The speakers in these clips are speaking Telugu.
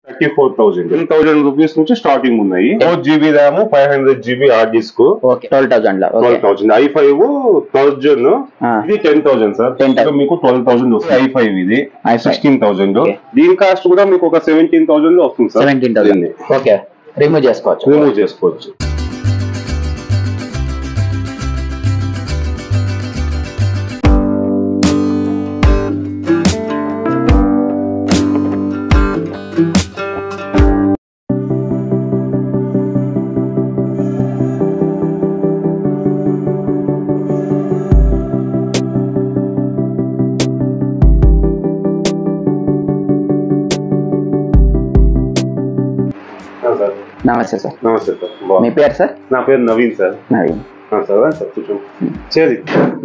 Thirty four thousand ten thousand rupees నుంచి స్టార్టింగ్ ఉన్నాయి four GB RAM five hundred GB hard disk okay twelve thousand లో okay twelve thousand I five thousand ఆ. ఇది టెన్ థౌసండ్ సార్ 10,000. మీకు ట్వెల్వ్ థౌసండ్ వస్తుంది ఐ ఫైవ్ ఇది i5. Sixteen thousand Okay. దీని కాస్ట్ కూడా మీకు ఒక సెవెంటీన్ థౌసండ్ లో వస్తుంది sir seventeen thousand okay remove చేసుకోవచ్చు రిమూవ్ చేసుకోవచ్చు ఆ, సార్ నమస్తే సార్ నమస్తే సార్ మీ బాగున్నా. పేరు సార్ నా పేరు నవీన్ సార్ నవీన్ ఆ, సార్ రండి సార్ కొంచెం చేది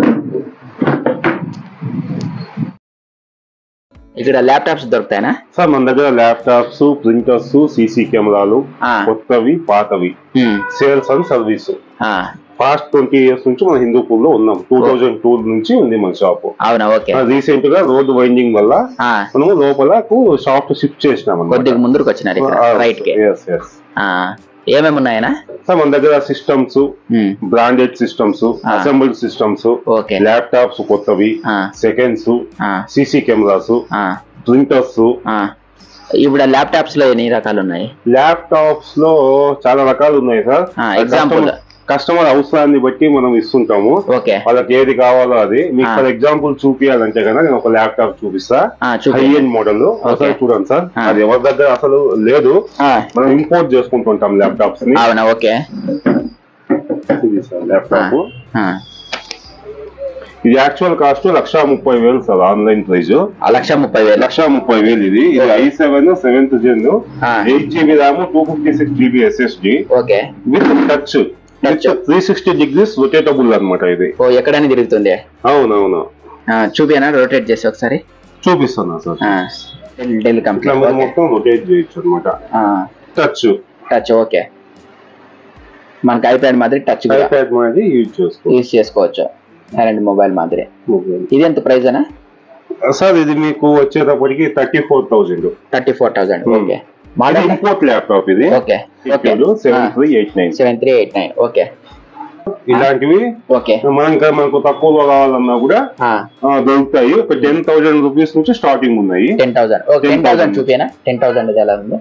ఇక్కడ ల్యాప్టాప్స్ దొరుకుతాయనా సార్ మన దగ్గర ల్యాప్టాప్స్ ప్రింటర్స్ సీసీ కెమెరాలు ఆ. కొత్తవి పాతవి సేల్స్ అండ్ సర్వీస్ ఆ, పాస్ట్ ట్వంటీ ఇయర్స్ నుంచి మన హిందూపూర్ లో ఉన్నాం టూ థౌజండ్ టూ నుంచి ఉంది మన షాప్ అవునా ఓకే రీసెంట్ గా రోడ్ వైండింగ్ వల్ల ఆ, మనము లోపల షాప్ షిఫ్ట్ చేసినాం కొద్దిగా ముందుకు వచ్చినారు ఇక్కడ రైట్ కి ఆ, ఏమేమి ఉన్నాయనా సార్ మన దగ్గర సిస్టమ్స్ ఉమ్, బ్రాండెడ్ సిస్టమ్స్ ఆ. అసెంబ్ల్డ్ సిస్టమ్స్ ఓకే ల్యాప్టాప్స్ కొత్తవి ఆ, సెకండ్స్ ఆ, సీసీ కెమెరాస్ ఆ, ప్రింటర్స్ ఆ. ఇప్పుడు ల్యాప్టాప్స్ లో ఎన్ని రకాలు ఉన్నాయి ల్యాప్టాప్స్ లో చాలా రకాలు ఉన్నాయి సార్ ఆ, example. కస్టమర్ అవసరాన్ని బట్టి మనం ఇస్తుంటాము ఓకే వాళ్ళకి ఏది కావాలో అది మీకు ఆ. ఫర్ ఎగ్జాంపుల్ చూపించాలంటే కనుక నేను ఒక ల్యాప్టాప్ చూపిస్తా ఆ, హై చూపి ఎండ్ మోడల్ ఒకసారి చూడండి సార్ ఆ. అది ఎవరి దగ్గర అసలు లేదు ఆ, మనం ఇంపోర్ట్ చేసుకుంటుంటాం ల్యాప్టాప్స్ ని అవునా ఓకే ఇది సార్ ల్యాప్టాప్ ఆ, ఇది యాక్చువల్ కాస్ట్ లక్ష ముప్పై వేలు సార్ ఆన్లైన్ ప్రైస్ ఆ, లక్ష ముప్పై వేలు లక్ష ముప్పై వేలు ఇది ఇది ఐ సెవెన్ సెవెంత్ జెన్ ఆ. Eight GB RAM two fifty six GB SSD okay with touch Touch. Three sixty degrees rotatable అనమాట ఇది ఓ ఎక్కడైనా తిరుగుతుంది అవునవును ఆ, చూపియనా రొటేట్ చేసి ఒకసారి చూపిస్తున్నా సార్ ఆ, డెల్ డెల్ ఇట్లా కంపెనీ మనం మొత్తం రొటేట్ చేయొచ్చు అనమాట టచ్ టచ్ ఓకే మనకి ఐప్యాడ్ మాదిరి టచ్ కూడా ఐప్యాడ్ మాది యూజ్ చేసుకోవచ్చు యూజ్ చేసుకోవచ్చు కరెంట్ మొబైల్ మాదిరి ఇది ఎంత ప్రైస్ అనా సార్ ఇది మీకు వచ్చేటప్పటికి thirty four thousand thirty four thousand Hmm. Okay model import laptop ఇది okay okay seven three eight nine seven three eight nine okay ఇలాంటివి ఓకే మనం ఇంకా మనకు తక్కువలో కావాలన్నా కూడా ఆ, దొరుకుతాయి ఒక టెన్ థౌసండ్ రూపీస్ నుంచి స్టార్టింగ్ ఉన్నాయి ten thousand okay ten 10,000 thousand చూపియనా టెన్ థౌసండ్ ఎలా ఉంది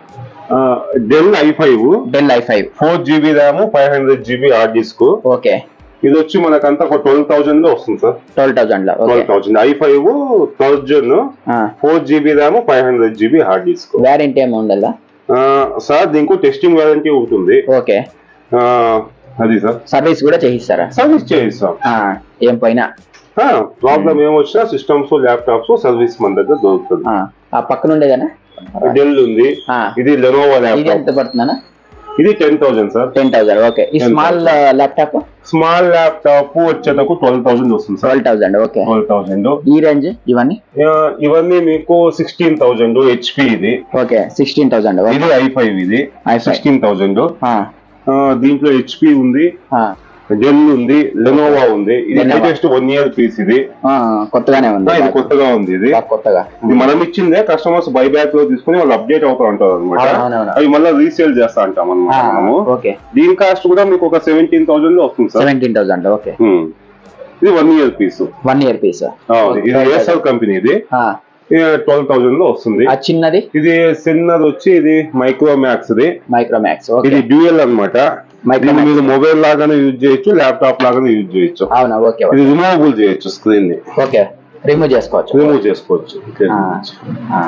Dell I five Dell I five four GB RAM five hundred GB hard disk okay ఇది వచ్చి మనకంతా ఒక ట్వెల్వ్ థౌసండ్ లో వస్తుంది సార్ ట్వెల్వ్ థౌసండ్ లో okay twelve thousand I five thousand four GB RAM five hundred GB hard disk warranty ఏమి ఉండాలా సార్ దీనికి టెస్టింగ్ వారంటీ ఉంటుంది ఓకే ఆ, అది సార్ సర్వీస్ కూడా చేయిస్తారా సర్వీస్ చేయిస్తాం ఆ, ఏం పోయినా ప్రాబ్లం ఏమొచ్చినా సిస్టమ్స్ ల్యాప్టాప్స్ సర్వీస్ మన దగ్గర దొరుకుతుంది ఆ, ఆ పక్కన ఉండేదనా డెల్ ఉంది ఆ, ఇది లెనోవా ఇది ల్యాప్టాప్ ఎంత పడుతుందనా ఇది ten thousand sir ten thousand okay ఈ 10,000. స్మాల్ ల్యాప్టాప్ స్మాల్ ల్యాప్టాప్ వచ్చేటకు ట్వెల్వ్ థౌసండ్ వస్తుంది sir twelve thousand okay twelve thousand ఈ రేంజ్ ఇవన్నీ ఇవన్నీ మీకు సిక్స్టీన్ థౌసండ్ హెచ్పి ఇది ఓకే సిక్స్టీన్ థౌసండ్ ఇది ఐ ఫైవ్ ఇది i5. సిక్స్టీన్ థౌసండ్ దీంట్లో హెచ్పి ఉంది డెల్ ఉంది లెనోవా ఉంది ఇది Lenovo. Latest one year piece ఇది కొత్తగానే ఉంది ఆ, ఇది కొత్తగా ఉంది ఇది బాగా కొత్తగా ఇది మనం ఇచ్చిందే కస్టమర్స్ బై బ్యాక్ లో తీసుకుని వాళ్ళు అప్డేట్ అవుతా ఉంటారు అనమాట అవునవును. అవి మళ్ళీ రీసేల్ చేస్తా అంటాం అనమాట మనము ఓకే దీని కాస్ట్ కూడా మీకు ఒక సెవెంటీన్ థౌసండ్ లో వస్తుంది sir seventeen thousand okay Hmm. ఇది one year piece one year piece ఇది ఏసల్ కంపెనీ ఇది ట్వెల్వ్ థౌసండ్ లో వస్తుంది ఆ చిన్నది ఇది చిన్నది వచ్చి ఇది మైక్రో మ్యాక్స్ ఇది మైక్రోమాక్స్ ఓకే ఇది డ్యూయల్ అన్నమాట Micromax. దీన్ని మీరు మొబైల్ లాగానే యూజ్ చేయొచ్చు ల్యాప్టాప్ లాగానే యూజ్ చేయొచ్చు అవునా ఓకే ఇది రిమూవబుల్ చేయొచ్చు స్క్రీన్ ని ఓకే రిమూవ్ చేసుకోవచ్చు రిమూవ్ చేసుకోవచ్చు ఆ, ఆ,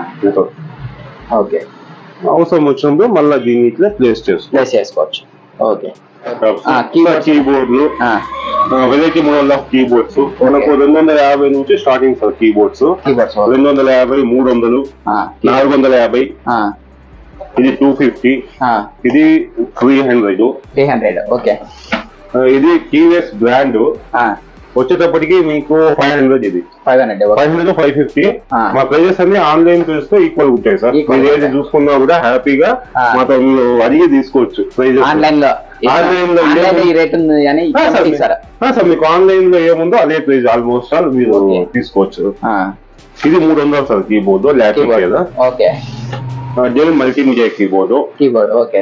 ఓకే అవసరం వచ్చినప్పుడు మళ్ళీ దీన్ని ఇట్లా ప్లేస్ చేసుకోవచ్చు ప్లేస్ చేసుకోవచ్చు ఓకే ఆ, keyboards. కీబోర్డ్లు ఆ, వెరైటీ మోడల్ ఆఫ్ కీబోర్డ్స్ మనకు రెండు వందల యాభై నుంచి స్టార్టింగ్ సార్ కీబోర్డ్స్ కీబోర్డ్స్ రెండు వందల యాభై మూడు వందలు నాలుగు వందల యాభై ఇది టూ ఫిఫ్టీ ఇది three hundred three hundred okay ఇది టీవీఎస్ బ్రాండ్ వచ్చేటప్పటికి మీకు ఫైవ్ హండ్రెడ్ ఇది five hundred five hundred five fifty ఆ. మా ప్రైజెస్ అన్ని ఆన్లైన్ ప్రైస్ తో ఈక్వల్ ఉంటాయి సార్ Equal మీరు ఏది ఉంటాయి. చూసుకున్నా కూడా హ్యాపీగా ఆ. మాతో మీరు అడిగి తీసుకోవచ్చు ప్రైజెస్ ఆన్లైన్ లో Online లో ఆన్లైన్ లో ఏముంది? ఈ రేట్ ఉంది అని ఇస్తారా సార్ మీకు ఆన్లైన్ లో ఏముందో అదే ప్రైజ్ ఆల్మోస్ట్ ఆల్ మీరు Okay. తీసుకోవచ్చు ఆ, ఇది మూడు వందలు సార్ కీబోర్డ్ ల్యాప్టాప్ keyboard. కదా okay Dell multimedia keyboard keyboard okay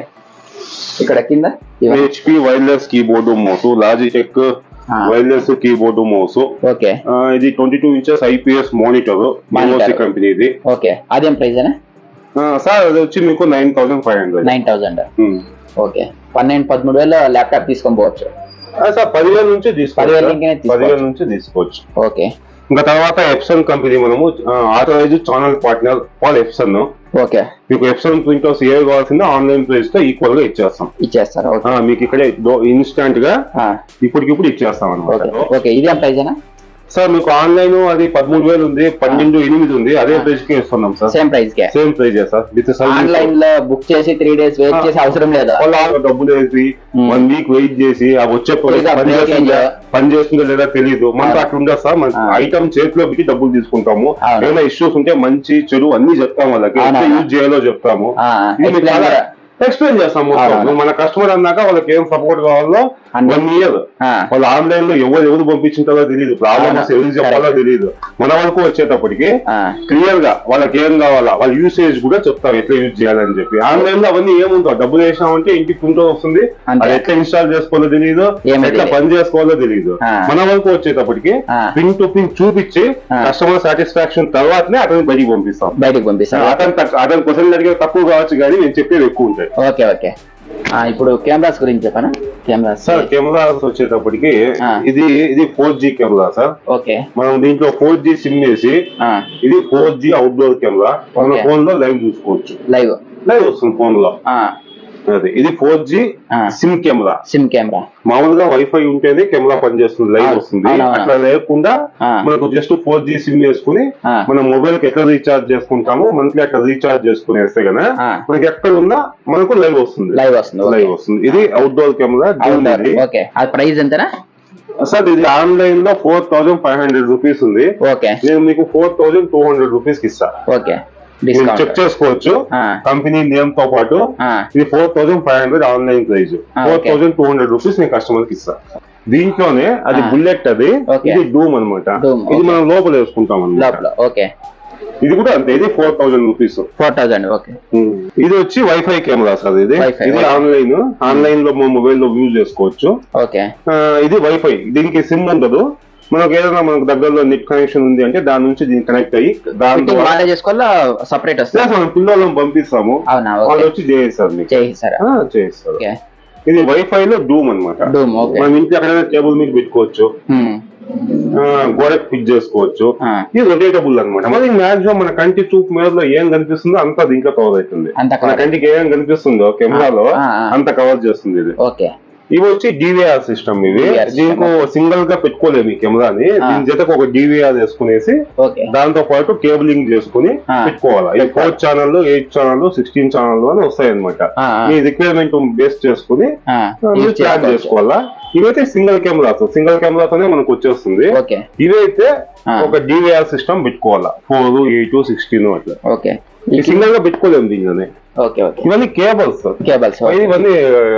ఇక్కడ కింద ఇవన్నీ HP wireless keyboard mouse Logitech Ah. Wireless keyboard mouse okay ఇది twenty two inches IPS monitor Monitor. మోసి కంపెనీది ఓకే అదేం ప్రైస్ అనా సార్ అది వచ్చి మీకు nine thousand five hundred nine thousand okay పన్నెండు పదమూడు వేల ల్యాప్టాప్ తీసుకొని పోవచ్చు సార్ పదివేల నుంచి పదివేల తీసుకోవచ్చు ఇంకేనే తీసుకోవచ్చు. పదివేల నుంచి తీసుకోవచ్చు ఓకే ఇంకా తర్వాత ఎప్సన్ కంపెనీ మనము ఆథరైజ్ ఛానల్ పార్ట్నర్ వాళ్ళ ఎప్సన్ ఓకే మీకు ఎప్సన్ ప్రింటర్స్ ఏ కావాల్సిందో ఆన్లైన్ ప్రైస్ తో ఈక్వల్ గా ఇచ్చేస్తాం ఇచ్చేస్తారు ఓకే ఆ, మీకు ఇక్కడే ఇన్స్టాంట్ గా ఆ, ఇప్పటికిప్పుడు ఇచ్చేస్తాం ఓకే అనమాట ఓకే ఇదేం ప్రైస్ అనా సార్ మీకు ఆన్లైన్ అది పదమూడు వేలు ఉంది పన్నెండు ఎనిమిది ఉంది అదే ప్రైస్ కి ఇస్తున్నాం సార్ సేమ్ ప్రైస్ కే same price sir with online లో బుక్ చేసి త్రీ డేస్ వెయిట్ చేసి అవసరం లేదా వాళ్ళు డబ్బులు వేసి Hmm. వన్ వీక్ వెయిట్ చేసి ఆ వచ్చే product లేదా పని breakage. చేస్తుందా పని చేస్తుందో లేదా తెలియదు మనకు అట్లా ఉండదు సార్ మన Ah. ఐటమ్ చేతిలో పెట్టి డబ్బులు తీసుకుంటాము అవును. ఏమైనా ఇష్యూస్ ఉంటే మంచి చెడు అన్ని చెప్తాము వాళ్ళకి అవునా? ఎట్లా యూజ్ చేయాలో చెప్తాము ఆ, ఇది మీకు explain చాలా కూడా. ఎక్స్ప్లెయిన్ చేస్తాం మొత్తం. అవునా? మన కస్టమర్ అన్నాక వాళ్ళకి ఏం సపోర్ట్ కావాలో అన్ని. వన్ ఇయర్ ఆ, వాళ్ళు ఆన్లైన్ లో ఎవరు ఎవరు పంపించింటారో తెలియదు ప్రాబ్లమ్స్ అవునా? ఎవరు చెప్పాలో Correct. తెలియదు మన వరకు వచ్చేటప్పటికి ఆ, క్లియర్ గా వాళ్ళకి ఏం కావాలా వాళ్ళ యూసేజ్ కూడా చెప్తారు ఎట్లా యూజ్ చేయాలని చెప్పి ఆన్లైన్ లో అవన్నీ ఏముంటావు డబ్బులు వేసినామంటే ఇంటికి ప్రింటర్ వస్తుంది అంతే. అది ఎట్లా ఇన్స్టాల్ చేసుకోవాలో తెలియదు ఏమీ ఎట్లా తెలియదు. పని చేసుకోవాలో తెలియదు ఆ. మన వరకు వచ్చేటప్పటికి ఆ. పింక్ టు పింక్ చూపించి ఆ. కస్టమర్ సాటిస్ఫాక్షన్ తర్వాతనే అతని బయటికి పంపిస్తాం బయటకు పంపిస్తారు అతను తక్కువ- అతని క్వశ్చన్ అడిగే తక్కువ కావచ్చు కానీ నేను చెప్పేది ఎక్కువ ఉంటాయి ఓకే ఓకే ఆ, ఇప్పుడు కెమెరాస్ గురించి చెప్పనా కెమెరాస్ సార్ కెమెరాస్ వచ్చేటప్పటికి ఆ. ఇది ఇది four G camera sir okay మనం దీంట్లో ఫోర్ జీ సిమ్ వేసి ఆ, ఇది ఫోర్ జీ అవుట్డోర్ కెమెరా మన Okay. ఫోన్ లో లైవ్ చూసుకోవచ్చు లైవ్ లైవ్ వస్తుంది ఫోన్ లో ఆ, అదే ఇది ఫోర్ జీ ఆ. సిమ్ కెమెరా సిమ్ కెమెరా మామూలుగా వైఫై ఉంటేనే కెమెరా పనిచేస్తుంది లైవ్ అవును, వస్తుంది అవును, అవును. అట్లా లేకుండా ఆ. మనకు జస్ట్ ఫోర్ జీ సిమ్ వేసుకుని ఆ. మన మొబైల్ కి ఎట్లా రీఛార్జ్ చేసుకుంటామో మంత్లీ అట్లా రీఛార్జ్ చేసుకునేస్తే కదా ఆ. మనకి ఎక్కడ ఉన్నా మనకు లైవ్ వస్తుంది లైవ్ వస్తుంది ఓకే. లైవ్ వస్తుంది ఇది అవుట్డోర్ కెమెరా అవుతారు ఓకే అది ప్రైస్ ఎంతనా సార్ ఇది ఆన్లైన్ లో four thousand five hundred rupees ఉంది ఓకే నేను మీకు four thousand two hundred rupees కి ఇస్తా ఓకే మీరు చెక్ డిస్కౌంట్ చేసుకోవచ్చు ఆ. కంపెనీ నేమ్ తో పాటు ఆ, ఇది four thousand five hundred online price ఆ, four okay. Thousand two hundred rupees నేను కస్టమర్ కి ఇస్తా దీంట్లోనే అది ఆ. బుల్లెట్ అది ఓకే. ఇది డూమ్ అనమాట Doom, ఇది ఓకే. మనం లోపల వేసుకుంటాం అనమాట లోపల ఓకే ఇది కూడా అంతే ఇది four thousand rupees four thousand okay ఇది వచ్చి వైఫై కెమెరా సార్ ఇది Wi-Fi, ఇది okay. ఆన్లైన్ ఆన్లైన్ లో మా మొబైల్ లో యూజ్ చేసుకోవచ్చు ఓకే ఆ, ఇది వైఫై దీనికి సిమ్ ఉండదు మనకు ఏదైనా మనకు దగ్గరలో నెట్ కనెక్షన్ ఉంది అంటే దాని నుంచి దీనికి కనెక్ట్ అయ్యి దాని ఫిట్టింగ్ ద్వారా వాళ్ళే చేసుకోవాలా సపరేట్ వస్తుంది Yes, మనం పిల్లలను పంపిస్తాము అవునా వాళ్ళు ఓకే వచ్చి చేస్తారు మీకు చేయిస్తారా ఆ, చేస్తారు ఓకే ఇది వైఫై లో డూమ్ అనమాట డూమ్ ఓకే మనం ఇంటి ఎక్కడైనా టేబుల్ మీద పెట్టుకోవచ్చు హ్మ్. ఆ, గోడకు ఫిట్ చేసుకోవచ్చు ఆ. ఇది రొటేటబుల్ అనమాట మరి మాక్సిమం మన కంటి చూపు మేరలో ఏం కనిపిస్తుందో అంతా దీంట్లో కవర్ అవుతుంది అంత మన cover. కంటికి ఏం కనిపిస్తుందో కెమెరాలో ఆ, ఆ. అంత కవర్ చేస్తుంది ఇది ఓకే ఇవి వచ్చి డివిఆర్ సిస్టమ్ ఇవి DVR system. దీనికి సింగిల్ గా పెట్టుకోలేము ఈ కెమెరాని ఆ. దీని జతకు ఒక డివిఆర్ వేసుకునేసి ఓకే దాంతో పాటు కేబులింగ్ చేసుకుని ఆ. పెట్టుకోవాలి ఈ four channel eight channel sixteen channel అని వస్తాయి అనమాట ఆ, ఆ. మీ రిక్వైర్మెంట్ బేస్ చేసుకుని ఆ, మీరు యూజ్ ప్లాన్ చేసుకోవచ్చు. చేసుకోవాలా ఇవైతే సింగిల్ కెమెరాస్ సింగిల్ కెమెరాతోనే మనకు వచ్చేస్తుంది ఓకే ఇవైతే ఆ. ఒక డివిఆర్ సిస్టమ్ పెట్టుకోవాలా ఫోర్ ఎయిట్ సిక్స్టీన్ అట్లా ఓకే ఈ సింగిల్ గా పెట్టుకోలేము దీనిలోనే ఓకే ఓకే ఇవన్నీ కేబుల్స్ కేబుల్స్ ఇవన్నీ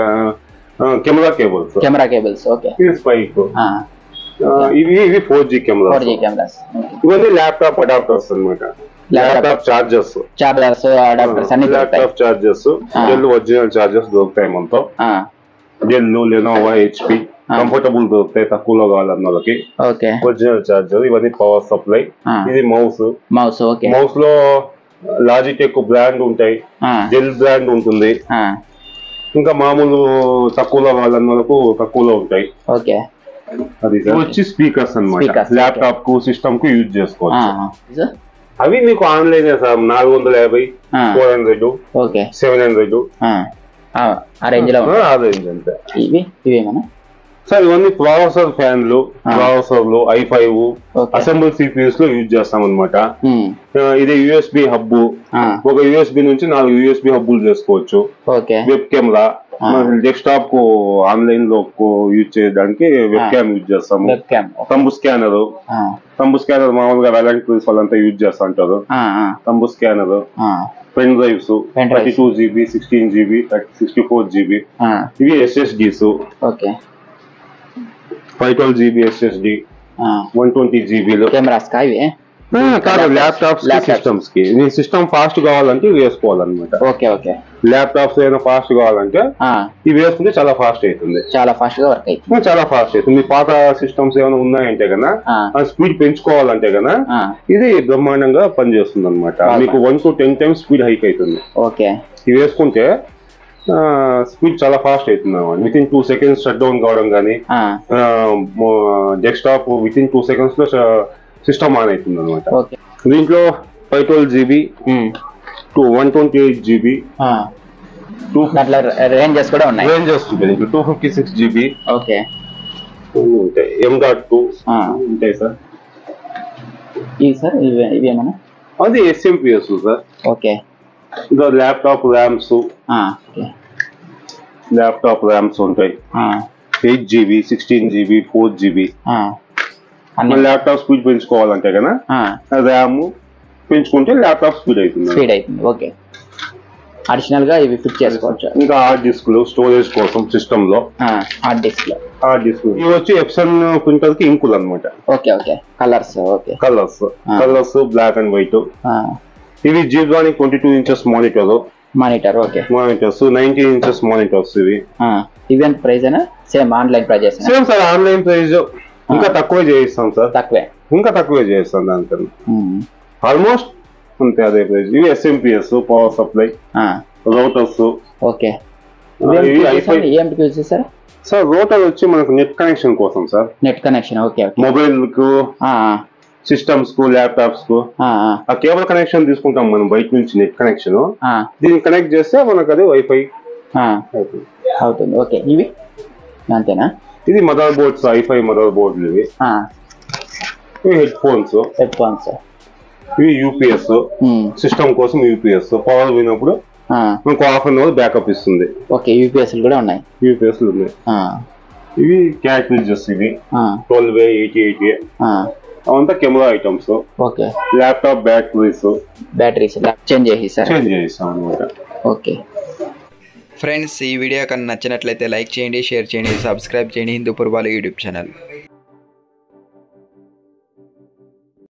camera cables camera cables okay ఇది స్పైక్ ఇవి ఇవి four G camera four G cameras ఇవన్నీ ల్యాప్టాప్ అడాప్టర్స్ అనమాట ల్యాప్టాప్ చార్జర్స్ చార్జర్స్ అడాప్టర్స్ అన్ని దొరుకుతాయి ల్యాప్టాప్ చార్జర్స్ ఆ. డెల్ ఒరిజినల్ చార్జర్స్ దొరుకుతాయి మనతో ఆ, డెల్ లెనోవా హెచ్పి ఆ. కంఫర్టబుల్ దొరుకుతాయి తక్కువలో కావాలన్న వాళ్ళకి ఓకే ఒరిజినల్ చార్జర్ ఇవన్నీ పవర్ సప్లై ఆ. ఇది మౌస్ మౌస్ ఓకే మౌస్ లో లాజిటెక్ బ్రాండ్ ఉంటాయి ఆ, డెల్ బ్రాండ్ ఉంటుంది ఆ, ఇంకా మామూలు తక్కువలో కావాలన్న వాళ్ళకు తక్కువలో ఉంటాయి ఓకే అది సార్. వచ్చి స్పీకర్స్ అన్నమాట Speakers, ల్యాప్టాప్ కు సిస్టమ్ కు యూజ్ ఆ, చేసుకోవచ్చు సార్? అవి మీకు ఆన్లైన్ సార్ నాలుగు వందల యాభై ఆ, four hundred okay seven hundred ఆ, ఆ, ఆ రేంజ్ లో ఉంటాయి. అదే అంతే ఇవి ఇవేమన్నా సార్ ఇవన్నీ ప్రాసెసర్ ఫ్యాన్లు ఆ. ప్రాసెసర్లు I five okay assemble CPUs లో యూజ్ చేస్తాం అనమాట ఉమ్, ఇది యుఎస్బి హబ్ ఆ, ఒక యుఎస్బి నుంచి నాలుగు యుఎస్బి హబ్బులు చేసుకోవచ్చు ఓకే వెబ్ కెమెరా ఆ. డెస్క్టాప్ కు ఆన్లైన్ లో యూజ్ చేయడానికి వెబ్ ఆ. క్యామ్ యూజ్ చేస్తాము వెబ్ క్యామ్ తంబు స్కానర్ ఆ, తంబు స్కానర్ మామూలుగా వాలంటీర్స్ వాళ్ళంతా యూజ్ చేస్తా అంటారు ఆ, ఆ, తంబు స్కానర్ ఆ, pen drives Pen drives. Thirty two GB sixteen GB sixty four GB ఆ, ఇవి SSDs okay five twelve GB SSD ఆ, వన్ ట్వంటీ జీబీలు కెమెరాస్ కా ఇవి కాదు ల్యాప్టాప్స్ Laptops. సిస్టమ్స్ కి మీ సిస్టమ్ ఫాస్ట్ కావాలంటే ఇవి వేసుకోవాలన్నమాట ఓకే ఓకే ల్యాప్టాప్స్ ఏదైనా ఫాస్ట్ కావాలంటే ఆ, ఇవి వేసుకుంటే చాలా ఫాస్ట్ అవుతుంది చాలా ఫాస్ట్ గా వర్క్ అవుతుంది చాలా ఫాస్ట్ అవుతుంది మీ పాత సిస్టమ్స్ ఏమైనా ఉన్నాయంటే కన్నా ఆ, ఆ స్పీడ్ పెంచుకోవాలంటే కన్నా ఆ, ఇది బ్రహ్మాండంగా పనిచేస్తుంది అనమాట బాగా. మీకు one to ten times speed hike అవుతుంది ఓకే ఇవి వేసుకుంటే స్పీడ్ చాలా ఫాస్ట్ అవుతుంది అనమాట within two seconds shut down కావడం కానీ ఆ, desktop within two seconds లో సిస్టమ్ ఆన్ అవుతుంది అనమాట ఓకే దీంట్లో five twelve GB um, two one twenty eight GB ఆ, టూ దాంట్లో రేంజెస్ కూడా ఉన్నాయి రేంజెస్ ఉంటాయి దీంట్లో two fifty six GB okay ఉంటాయి ఎం డాట్ టూ ఆ. ఉంటాయి సార్ ఇవి సార్ ఇవి ఇవేమన్నా అది ఎస్ఎంపిఎస్ సార్ ఓకే ఇంకా ల్యాప్టాప్ ర్యామ్స్ ఆ, ఓకే ల్యాప్టాప్ ర్యామ్స్ ఉంటాయి ఆ, eight GB sixteen GB four GB ఆ. అన్ని ల్యాప్టాప్ స్పీడ్ పెంచుకోవాలంటే కదా ర్యామ్ పెంచుకుంటే ల్యాప్టాప్ స్పీడ్ అవుతుంది స్పీడ్ అవుతుంది ఓకే అడిషనల్ గా ఇవి ఫిట్ చేసుకోవచ్చు ఇంకా హార్డ్ డిస్క్లు స్టోరేజ్ కోసం సిస్టమ్ లో హార్డ్ డిస్క్ లో హార్డ్ డిస్క్ ఇవి వచ్చి ఎప్సన్ ప్రింటర్ కి ఇంకులు అనమాట okay okay colours okay colours Ah. Colours black and white ఇవి Zebronic twenty two inches monitor monitor okay monitors nineteen inches monitors ఇవి ఇవి ఎంత ప్రైస్ అయినా same online prices same sir online price ఇంకా తక్కువ చేయిస్తాం సార్ తక్కువే ఇంకా తక్కువ చేయిస్తాం దానికన్నా ఉమ్, ఆల్మోస్ట్ అంతే అదే ప్రైస్ ఇవి ఎస్ఎంపిఎస్ పవర్ సప్లై ఆ, రౌటర్స్ ఓకే ఇవి ఐఫై ఏంటి యూజ్ చేస్తారు సార్ రౌటర్ వచ్చి మనకు నెట్ కనెక్షన్ కోసం sir net connection okay okay mobile కు ఆ, సిస్టమ్స్ కు ల్యాప్టాప్స్ కు ఆ, ఆ, ఆ కేబుల్ కనెక్షన్ తీసుకుంటాం మనం బయట నుంచి నెట్ కనెక్షన్ ఆ, దీన్ని కనెక్ట్ చేస్తే మనకు అది వైఫై ఆ, అవుతుంది అవుతుంది ఓకే ఇవి అంతేనా ఇది మదర్ బోర్డ్స్ ఐఫై మదర్ బోర్డులు ఇవి ఇవి హెడ్ ఫోన్స్ హెడ్ ఫోన్స్ ఇవి యూపీఎస్ సిస్టమ్ కోసం యూపీఎస్ పవర్ పోయినప్పుడు మనకు హాఫ్ అన్ అవర్ బ్యాకప్ ఇస్తుంది ఓకే యూపీఎస్ కూడా ఉన్నాయి యూపీఎస్ ఉన్నాయి ఆ, ఇవి క్యాటరేజెస్ ఇవి ఆ, ట్వెల్వ్ ఎయిటీ ఎయిటీ ఆ, అవంతా camera items okay laptop batteries batteries change చేసి సార్ చేంజ్ చేస్తాం అనమాట ఓకే ఫ్రెండ్స్ ఈ వీడియో కన్నా నచ్చినట్లయితే లైక్ చేయండి షేర్ చేయండి సబ్స్క్రైబ్ చేయండి హిందూపూర్ వాళ్ళ యూట్యూబ్ ఛానల్